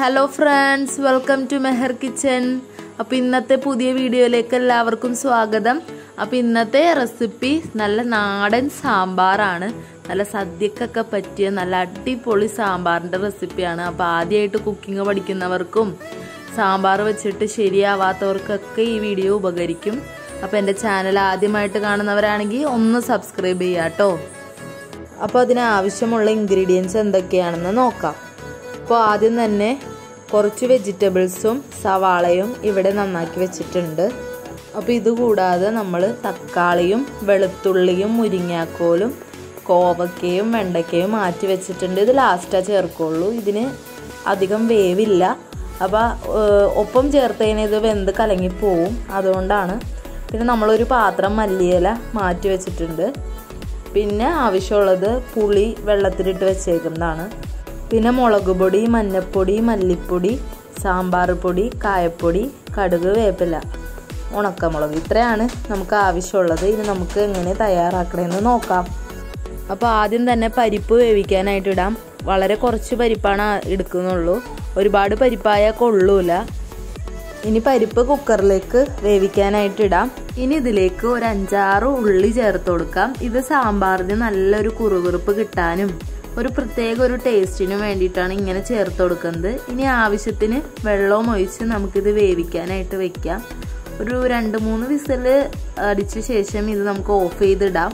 hello friends welcome to Mehar kitchen അപ്പോൾ ഇന്നത്തെ പുതിയ വീഡിയോയിലേക്ക് എല്ലാവർക്കും സ്വാഗതം അപ്പോൾ ഇന്നത്തെ റെസിപ്പി നല്ല നാടൻ സാമ്പാറാണ് നല്ല സദ്യക്കൊക്കെ പറ്റിയ നല്ല അടിപൊളി സാമ്പാറിൻ്റെ റെസിപ്പിയാണ് അപ്പോൾ ആദ്യമായിട്ട് കുക്കിംഗ് പഠിക്കുന്നവർക്കും സാമ്പാർ വെച്ചിട്ട് ശരിയാവാത്തവർക്കൊക്കെ ഈ വീഡിയോ ഉപകരിക്കും അപ്പോൾ എൻ്റെ ചാനൽ ആദ്യമായിട്ട് കാണുന്നവരാണെങ്കിൽ ഒന്ന് സബ്സ്ക്രൈബ് ചെയ്യുക കേട്ടോ അപ്പോൾ അതിന് ആവശ്യമുള്ള ഇൻഗ്രീഡിയൻസ് എന്തൊക്കെയാണെന്ന് നോക്കാം അപ്പോൾ ആദ്യം തന്നെ കുറച്ച് വെജിറ്റബിൾസും സവാളയും ഇവിടെ നന്നാക്കി വെച്ചിട്ടുണ്ട് അപ്പോൾ ഇത് കൂടാതെ നമ്മൾ തക്കാളിയും വെളുത്തുള്ളിയും മുരിങ്ങാക്കോലും കോവക്കയും വെണ്ടയ്ക്കയും മാറ്റി വെച്ചിട്ടുണ്ട് ഇത് ലാസ്റ്റാണ് ചേർക്കുള്ളൂ ഇതിന് അധികം വേവില്ല അപ്പോൾ ഒപ്പം ചേർത്തതിന് ഇത് വെന്ത് കലങ്ങിപ്പോവും അതുകൊണ്ടാണ് പിന്നെ നമ്മളൊരു പാത്രം മല്ലിയില മാറ്റി വെച്ചിട്ടുണ്ട് പിന്നെ ആവശ്യമുള്ളത് പുളി വെള്ളത്തിലിട്ട് വെച്ചേക്കുന്നതാണ് പിന്നെ മുളക് പൊടി മഞ്ഞൾപ്പൊടി മല്ലിപ്പൊടി സാമ്പാർ പൊടി കായപ്പൊടി കടുക് വേപ്പില ഉണക്കമുളക് ഇത്രയാണ് നമുക്ക് ആവശ്യമുള്ളത് ഇനി നമുക്ക് എങ്ങനെ തയ്യാറാക്കണമെന്ന് നോക്കാം അപ്പോൾ ആദ്യം തന്നെ പരിപ്പ് വേവിക്കാനായിട്ട് ഇടാം വളരെ കുറച്ച് പരിപ്പാണ് എടുക്കുന്നുള്ളൂ ഒരുപാട് പരിപ്പായ കൊള്ളൂല ഇനി പരിപ്പ് കുക്കറിലേക്ക് വേവിക്കാനായിട്ട് ഇടാം ഇനി ഇതിലേക്ക് ഒരു അഞ്ചാറ് ഉള്ളി ചേർത്ത് കൊടുക്കാം ഇത് സാമ്പാറിന് നല്ലൊരു കുറുകുറുപ്പ് കിട്ടാനും ഒരു പ്രത്യേക ഒരു ടേസ്റ്റിനും വേണ്ടിയിട്ടാണ് ഇങ്ങനെ ചേർത്ത് കൊടുക്കുന്നത് ഇനി ആവശ്യത്തിന് വെള്ളവും ഒഴിച്ച് നമുക്കിത് വേവിക്കാനായിട്ട് വെക്കാം ഒരു രണ്ട് മൂന്ന് വിസിൽ അടിച്ച ശേഷം ഇത് നമുക്ക് ഓഫ് ചെയ്തിടാം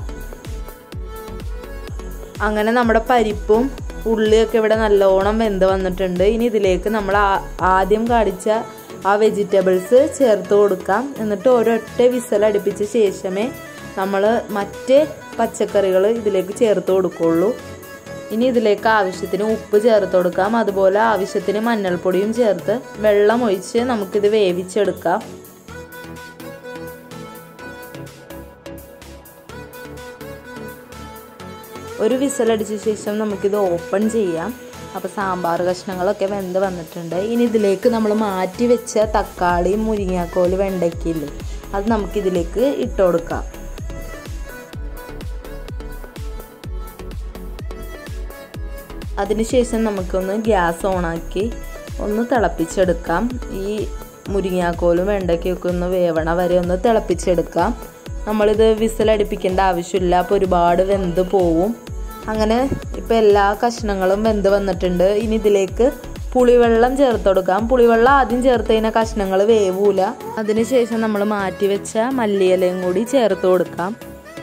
അങ്ങനെ നമ്മുടെ പരിപ്പും ഉള്ളിയൊക്കെ ഇവിടെ നല്ലോണം വെന്ത് വന്നിട്ടുണ്ട് ഇനി ഇതിലേക്ക് നമ്മൾ ആദ്യം കാണിച്ച ആ വെജിറ്റബിൾസ് ചേർത്ത് കൊടുക്കാം എന്നിട്ട് ഒരൊറ്റ വിസൽ അടുപ്പിച്ച ശേഷമേ നമ്മൾ മറ്റ് പച്ചക്കറികൾ ഇതിലേക്ക് ചേർത്ത് കൊടുക്കുള്ളൂ ഇനി ഇതിലേക്ക് ആവശ്യത്തിന് ഉപ്പ് ചേർത്ത് കൊടുക്കാം അതുപോലെ ആവശ്യത്തിന് മഞ്ഞൾപ്പൊടിയും ചേർത്ത് വെള്ളം ഒഴിച്ച് നമുക്കിത് വേവിച്ചെടുക്കാം ഒരു വിസലടിച്ച ശേഷം നമുക്കിത് ഓപ്പൺ ചെയ്യാം അപ്പോൾ സാമ്പാർ കഷ്ണങ്ങളൊക്കെ വെന്ത് വന്നിട്ടുണ്ട് ഇനി ഇതിലേക്ക് നമ്മൾ മാറ്റി വെച്ച തക്കാളി മുരിങ്ങാക്കോല് വെണ്ടയ്ക്കില്ലേ അത് നമുക്കിതിലേക്ക് ഇട്ട് കൊടുക്കാം അതിനുശേഷം നമുക്കൊന്ന് ഗ്യാസ് ഓണാക്കി ഒന്ന് തിളപ്പിച്ചെടുക്കാം ഈ മുരിങ്ങാക്കോലും വെണ്ടയ്ക്കൊക്കെ ഒന്ന് വേവണ വരെ ഒന്ന് തിളപ്പിച്ചെടുക്കാം നമ്മളിത് വിസിലടിപ്പിക്കേണ്ട ആവശ്യമില്ല അപ്പോൾ ഒരുപാട് വെന്ത് പോവും അങ്ങനെ ഇപ്പോൾ എല്ലാ കഷ്ണങ്ങളും വെന്ത് വന്നിട്ടുണ്ട് ഇനി ഇതിലേക്ക് പുളിവെള്ളം ചേർത്ത് കൊടുക്കാം പുളിവെള്ളം ആദ്യം ചേർത്ത് കഴിഞ്ഞാൽ കഷ്ണങ്ങൾ വേവൂല അതിനുശേഷം നമ്മൾ മാറ്റി വെച്ച മല്ലിയിലയും കൂടി ചേർത്ത് കൊടുക്കാം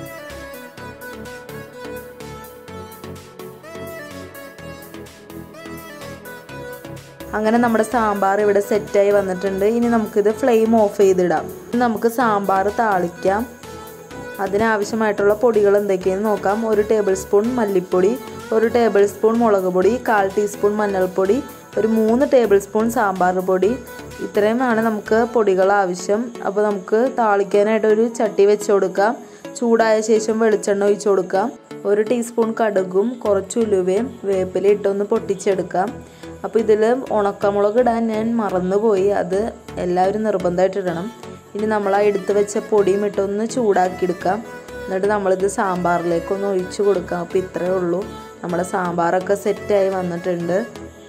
അങ്ങനെ നമ്മുടെ സാമ്പാർ ഇവിടെ സെറ്റായി വന്നിട്ടുണ്ട് ഇനി നമുക്കിത് ഫ്ലെയിം ഓഫ് ചെയ്തിടാം നമുക്ക് സാമ്പാർ താളിക്കാം അതിനാവശ്യമായിട്ടുള്ള പൊടികൾ എന്തൊക്കെയെന്ന് നോക്കാം ഒരു ടേബിൾ സ്പൂൺ മല്ലിപ്പൊടി ഒരു ടേബിൾ സ്പൂൺ മുളക് പൊടി കാൽ ടീസ്പൂൺ മഞ്ഞൾപ്പൊടി ഒരു മൂന്ന് ടേബിൾ സ്പൂൺ സാമ്പാർ പൊടി ഇത്രയുമാണ് നമുക്ക് പൊടികൾ ആവശ്യം അപ്പോൾ നമുക്ക് താളിക്കാനായിട്ട് ഒരു ചട്ടി വെച്ച് കൊടുക്കാം ചൂടായ ശേഷം വെളിച്ചെണ്ണ ഒഴിച്ച് കൊടുക്കാം ഒരു ടീസ്പൂൺ കടുകും കുറച്ച് ഉലുവയും വേപ്പില ഇട്ടൊന്ന് പൊട്ടിച്ചെടുക്കാം അപ്പോൾ ഇതിൽ ഉണക്കമുളക് ഇടാൻ ഞാൻ മറന്നുപോയി അത് എല്ലാവരും നിർബന്ധമായിട്ട് ഇടണം ഇനി നമ്മൾ ആ എടുത്ത് വെച്ച പൊടിയും ഇട്ടൊന്ന് ചൂടാക്കി എടുക്കാം എന്നിട്ട് നമ്മളിത് സാമ്പാറിലേക്കൊന്ന് ഒഴിച്ചു കൊടുക്കാം അപ്പോൾ ഇത്രയേ ഉള്ളൂ നമ്മുടെ സാമ്പാറൊക്കെ സെറ്റായി വന്നിട്ടുണ്ട്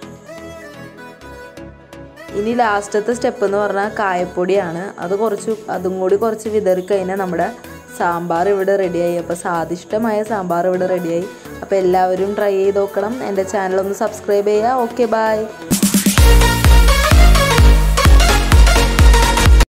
ഇനി ലാസ്റ്റത്തെ സ്റ്റെപ്പ് എന്ന് പറഞ്ഞാൽ കായപ്പൊടിയാണ് അത് കുറച്ച് അതും കൂടി കുറച്ച് വിതറി കഴിഞ്ഞാൽ നമ്മുടെ സാമ്പാർ ഇവിടെ റെഡിയായി അപ്പോൾ സ്വാദിഷ്ടമായ സാമ്പാർ ഇവിടെ റെഡിയായി അപ്പോൾ എല്ലാവരും ട്രൈ ചെയ്ത് നോക്കണം എൻ്റെ ചാനൽ ഒന്ന് സബ്സ്ക്രൈബ് ചെയ്യുക ഓക്കെ ബായ്